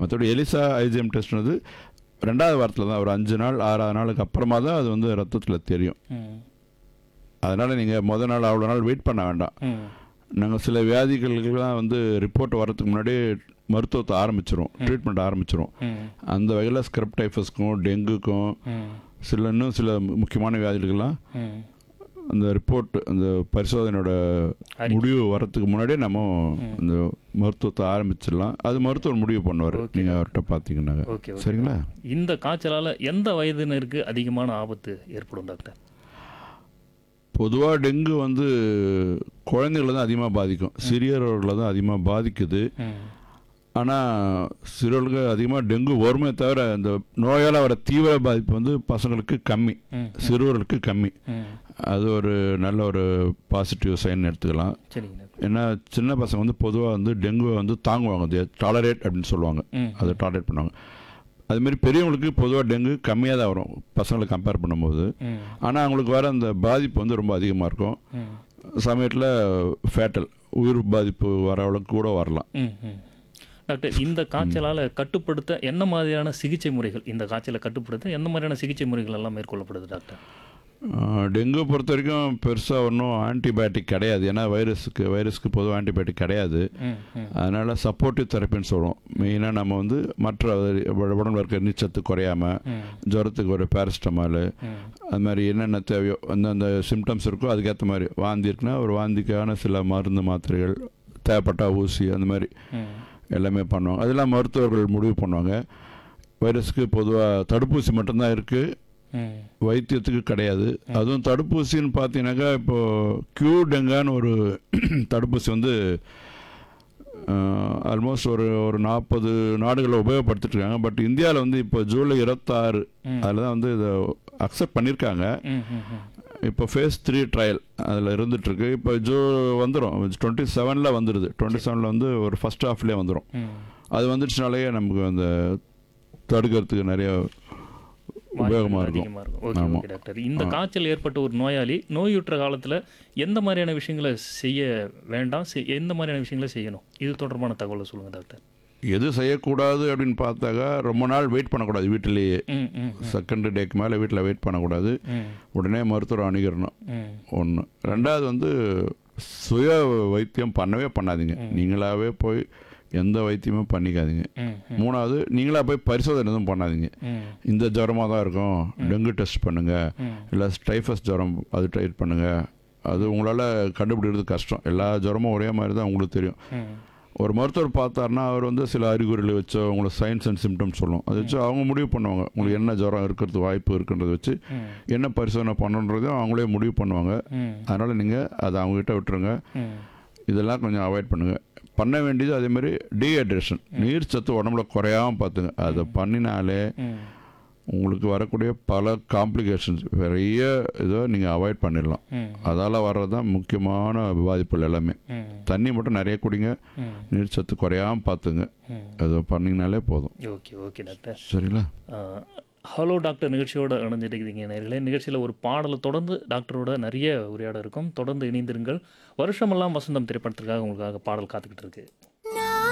மற்றபடி Elisha IgM டெஸ்ட்னது ரெண்டாவது வாரத்தில் தான் ஒரு அஞ்சு நாள் ஆறாவது நாளுக்கு அப்புறமா தான் அது வந்து ரத்தத்தில் தெரியும் ம் அதனால் நீங்கள் முத நாள் அவ்வளோ நாள் வெயிட் பண்ண வேண்டாம் ம் நாங்கள் சில வியாதிகளுக்கெல்லாம் வந்து ரிப்போர்ட் வரதுக்கு முன்னாடி மருத்துவத்தை ஆரம்பிச்சிரும் ட்ரீட்மெண்ட் ஆரம்பிச்சிரும் ம் அந்த வகையில் ஸ்கிரப் டைஃபஸ்க்கும் டெங்குக்கும் ம் சில இன்னும் சில முக்கியமான வியாதிகளுக்கெல்லாம் ம் அந்த ரிப்போர்ட் அந்த பரிசோதனையோட அறிக்கை. முடிவு வரத்துக்கு முன்னாடியே நம்ம இந்த மருத்துவத்தை ஆரம்பிச்சிடலாம் அது மருத்துவர் முடிவு பண்ணுவார் Okay. நீங்கள் அவர்கிட்ட பார்த்தீங்கன்னாங்க ஓகே ஓகே சரிங்களா இந்த காய்ச்சலால் எந்த வயதினருக்கு அதிகமான ஆபத்து ஏற்படும் டாக்டர் பொதுவாக டெங்கு வந்து குழந்தைகளை தான் அதிகமாக பாதிக்கும் சிறியவர்களை தான் அதிகமாக பாதிக்குது ம் ஆனால் சிறுவர்களுக்கு அதிகமாக டெங்கு வருமே தவிர இந்த நோயால் வர தீவிர பாதிப்பு வந்து பசங்களுக்கு கம்மி ம் சிறுவர்களுக்கு கம்மி ம் அது ஒரு நல்ல ஒரு பாசிட்டிவ் சைன் எடுத்துக்கலாம் சரிங்க டாக்டர் ஏன்னா சின்ன பசங்க வந்து பொதுவாக வந்து டெங்குவை வந்து தாங்குவாங்க டாலரேட் அப்படின்னு சொல்லுவாங்க ம் அதை டாலரேட் பண்ணுவாங்க அதுமாரி பெரியவங்களுக்கு பொதுவாக டெங்கு கம்மியாக தான் வரும் பசங்களை கம்பேர் பண்ணும்போது ம் ஆனால் அவங்களுக்கு வர அந்த பாதிப்பு வந்து ரொம்ப அதிகமாக இருக்கும் ம் சமயத்தில் ஃபேட்டல் உயிர் பாதிப்பு வர அளவுக்கு கூட வரலாம் ம் ம் டாக்டர் இந்த காய்ச்சலால் கட்டுப்படுத்த என்ன மாதிரியான சிகிச்சை முறைகள் இந்த காய்ச்சலை கட்டுப்படுத்த எந்த மாதிரியான சிகிச்சை முறைகள் எல்லாம் மேற்கொள்ளப்படுது டாக்டர் ஆஹ் டெங்கு பொறுத்த வரைக்கும் பெருசாக ஒன்றும் ஆன்டிபயோட்டிக் கிடையாது ஏன்னா வைரஸுக்கு வைரஸ்க்கு பொதுவாக ஆன்டிபயோட்டிக் கிடையாது ம் ம் அதனால் சப்போர்ட்டிவ் தெரப்பின்னு சொல்லுவோம் மெயினாக நம்ம வந்து மற்ற உட- உடம்புல இருக்க நீச்சத்து குறையாம ம் ஜுரத்துக்கு ஒரு பேரஸ்டமால் ம் அது மாதிரி என்னென்ன தேவையோ அந்தந்த சிம்டம்ஸ் இருக்கோ அதுக்கேற்ற மாதிரி வாந்தி இருக்குன்னா ஒரு வாந்திக்கான சில மருந்து மாத்திரைகள் தேவைப்பட்டா ஊசி அந்த மாதிரி ம் எல்லாமே பண்ணுவாங்க அதெல்லாம் மருத்துவர்கள் முடிவு பண்ணுவாங்க வைரஸுக்கு பொதுவாக தடுப்பூசி மட்டும்தான் இருக்குது ம் வைத்தியத்துக்கு கிடையாது அதுவும் தடுப்பூசின்னு பார்த்தீங்கன்னாக்கா இப்போது கியூ டெங்கான்னு ஒரு தடுப்பூசி வந்து ஆல்மோஸ்ட் ஒரு ஒரு நாற்பது நாடுகளில் உபயோகப்படுத்திட்டு இருக்காங்க பட் இந்தியாவில் வந்து இப்போ ஜூலை இருபத்தாறு ம். அதில் தான் வந்து இதை அக்செப்ட் பண்ணியிருக்காங்க ம் ம் ம் இப்போ ஃபேஸ் த்ரீ ட்ரையல் அதில் இருந்துகிட்ருக்கு இப்போ ஜூ வந்துடும் டுவெண்ட்டி செவனில் வந்துடுது டுவெண்ட்டி செவனில் வந்து ஒரு ஃபஸ்ட் ஹாஃப்லேயே வந்துடும் ம் அது வந்துடுச்சுனாலேயே நமக்கு அந்த தடுக்கிறதுக்கு நிறைய உபயோகமாக இருக்கும் அதிகமாக இருக்கும் ஓகே ஆமா. ஓகே டாக்டர் இந்த காய்ச்சல் ஏற்பட்ட ஒரு நோயாளி நோயுற்ற காலத்தில் எந்த மாதிரியான விஷயங்களை செய்ய வேண்டாம் செய்- எந்த மாதிரியான விஷயங்களை செய்யணும் இது தொடர்பான தகவலை சொல்லுங்கள் டாக்டர் எது செய்யக்கூடாது அப்படின்னு பார்த்தாக்கா ரொம்ப நாள் வெயிட் பண்ணக்கூடாது வீட்டிலேயே ம் ம் செகண்ட் டேக்கு மேலே வீட்டில் வெயிட் பண்ணக்கூடாது ம் உடனே மருத்துவரை அணுகிடணும் ம் ஒன்று ரெண்டாவது வந்து சுய வைத்தியம் பண்ணவே பண்ணாதீங்க நீங்களாவே போய் எந்த வைத்தியமும் பண்ணிக்காதீங்க ம் மூணாவது நீங்களா போய் பரிசோதனை எதுவும் பண்ணாதீங்க ம் இந்த ஜுரமாக தான் இருக்கும் டெங்கு டெஸ்ட் பண்ணுங்கள் ம் இல்லை டைஃபஸ் ஜுரம் அது டைட் பண்ணுங்கள் அது உங்களால் கண்டுபிடிக்கிறது கஷ்டம் எல்லா ஜுரமும் ஒரே மாதிரி தான் உங்களுக்கு தெரியும் ம் ஒரு மருத்துவர் பார்த்தாருன்னா அவர் வந்து சில அறிகுறிகளை வச்சோ உங்களுக்கு சைன்ஸ் அண்ட் சிம்டம்ஸ் சொல்லும் அதை வச்சு அவங்க முடிவு பண்ணுவாங்க உங்களுக்கு என்ன ஜுரம் இருக்கிறது வாய்ப்பு இருக்குன்றதை வச்சு ம் என்ன பரிசோதனை பண்ணணுன்றதையும் அவங்களே முடிவு பண்ணுவாங்க ம் அதனால் நீங்கள் அதை அவங்ககிட்ட விட்டுருங்க ம் இதெல்லாம் கொஞ்சம் அவாய்ட் பண்ணுங்கள் பண்ண வேண்டியது அதே மாதிரி டீஹைட்ரேஷன் நீர் சத்து உடம்புல குறையாமல் பார்த்துங்க அதை பண்ணினாலே ம் உங்களுக்கு வரக்கூடிய பல காம்ப்ளிகேஷன்ஸ் நிறைய இதை நீங்கள் அவாய்ட் பண்ணிடலாம் ம் அதால் வர்றது தான் முக்கியமான பாதிப்புகள் எல்லாமே ம் தண்ணி மட்டும் நிறைய குடிங்க ம் நீர் சத்து குறையாமல் பார்த்துங்க ம் அதை பண்ணிங்கனாலே போதும் ஓகே ஓகே டாக்டர் சரிங்களா ஆஹ், ஹலோ டாக்டர் நிகழ்ச்சியோட இணைஞ்சிருக்கிறீங்க நேர்களே நிகழ்ச்சியில் ஒரு பாடலை தொடர்ந்து டாக்டரோட நிறைய உரையாட இருக்கும் தொடர்ந்து இணைந்திருங்கள் வருஷமெல்லாம் வசந்தம் திரைப்படத்திற்காக உங்களுக்காக பாடல் காத்துக்கிட்டு இருக்கு